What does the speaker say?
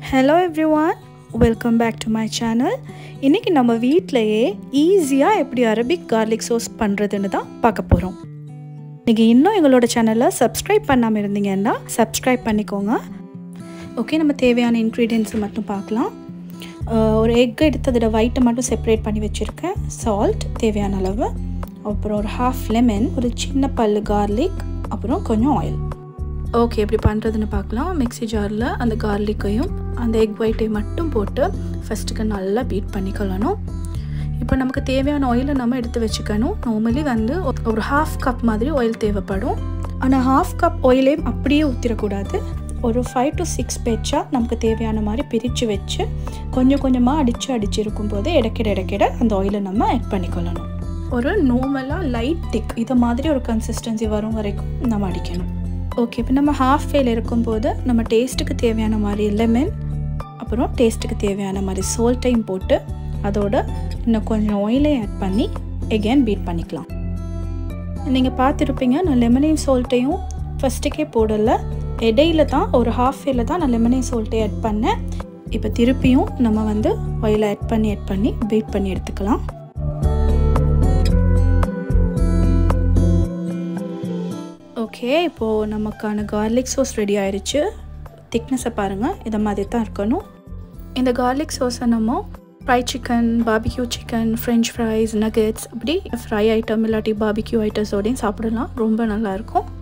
hello everyone welcome back to my channel இன்றைக்கி நம்ம வீட்டிலையே ஈஸியாக எப்படி அரபிக் கார்லிக் சோஸ் பண்ணுறதுன்னு தான் பார்க்க போகிறோம் நீங்கள் இன்னும் எங்களோட சேனலை சப்ஸ்கிரைப் பண்ணாமல் இருந்தீங்கன்னா சப்ஸ்கிரைப் பண்ணிக்கோங்க ஓகே நம்ம தேவையான இன்க்ரீடியன்ஸை மட்டும் பார்க்கலாம் அஹ் ஒரு எக் எடுத்து அதோட ஒயிட்டை மட்டும் செப்பரேட் பண்ணி வச்சுருக்கேன் சால்ட் தேவையான அளவு அப்புறம் ஒரு ஹாஃப் லெமன் ஒரு சின்ன பல்லு கார்லிக் அப்புறம் கொஞ்சம் ஆயில் ஓகே எப்படி பண்ணுறதுன்னு பார்க்கலாம் மிக்ஸி ஜாரில் அந்த கார்லிக்கையும் அந்த எக் ஒயிட்டையும் மட்டும் போட்டு ஃபஸ்ட்டுக்கு நல்லா பீட் பண்ணிக்கொள்ளணும் இப்போ நமக்கு தேவையான ஆயிலை நம்ம எடுத்து வச்சுக்கணும் நார்மலி வந்து ஒரு ஹாஃப் கப் மாதிரி ஆயில் தேவைப்படும் ஆனால் ஹாஃப் கப் ஆயிலே அப்படியே ஊற்றிடக்கூடாது ஒரு ஃபைவ் டு சிக்ஸ் பேட்சாக நமக்கு தேவையான மாதிரி பிரித்து வச்சு கொஞ்சம் கொஞ்சமாக அடித்து அடிச்சு இருக்கும்போது இடைக்கிட இடைக்கிட அந்த ஆயிலை நம்ம ஆட் பண்ணிக்கொள்ளணும் ஒரு நார்மலாக லைட் திக் இதை மாதிரி ஒரு கன்சிஸ்டன்சி வரும் வரைக்கும் நம்ம அடிக்கணும் ஓகே இப்போ நம்ம ஹாஃப் ஃபேல் இருக்கும்போது நம்ம டேஸ்ட்டுக்கு தேவையான மாதிரி லெமன் அப்புறம் டேஸ்ட்டுக்கு தேவையான மாதிரி சோல்ட்டையும் போட்டு அதோட இன்னும் கொஞ்சம் ஆயிலையும் ஆட் பண்ணி எகேன் பீட் பண்ணிக்கலாம் நீங்கள் பார்த்துருப்பீங்க நான் லெமனையும் சோல்ட்டையும் ஃபஸ்ட்டுக்கே போடலை இடையில தான் ஒரு ஹாஃப் ஃபேல தான் நான் லெமனையும் சோல்ட்டையும் ஆட் பண்ணேன் இப்போ திருப்பியும் நம்ம வந்து ஆயிலை ஆட் பண்ணி ஆட் பண்ணி பீட் பண்ணி எடுத்துக்கலாம் ஓகே இப்போது நமக்கான கார்லிக் சோஸ் ரெடி ஆயிடுச்சு திக்னஸை பாருங்கள் இதை மாதிரி தான் இருக்கணும் இந்த கார்லிக் சோஸை நம்ம fry chicken barbecue chicken french fries nuggets அப்படி ஃப்ரை ஐட்டம் இல்லாட்டி பாபிக்யூ ஐட்டம்ஸோடையும் சாப்பிடலாம் ரொம்ப நல்லாயிருக்கும்